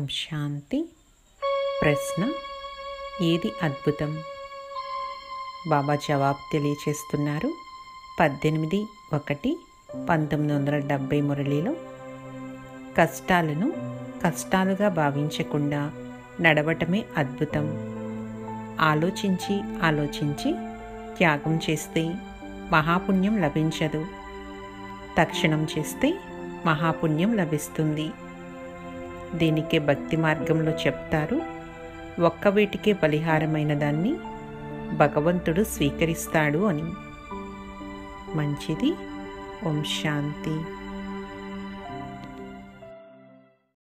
శాంతి ప్రశ్న ఏది అద్భుతం బాబా జవాబు తెలియచేస్తున్నారు పద్దెనిమిది ఒకటి పంతొమ్మిది వందల డెబ్భై మురళిలో కష్టాలను కష్టాలుగా భావించకుండా నడవటమే అద్భుతం ఆలోచించి ఆలోచించి త్యాగం చేస్తే మహాపుణ్యం లభించదు తక్షణం చేస్తే మహాపుణ్యం లభిస్తుంది దీనికే భక్తి మార్గంలో చెప్తారు ఒక్క వీటికే బలిహారమైన దాన్ని భగవంతుడు స్వీకరిస్తాడు అని మంచిది ఓం శాంతి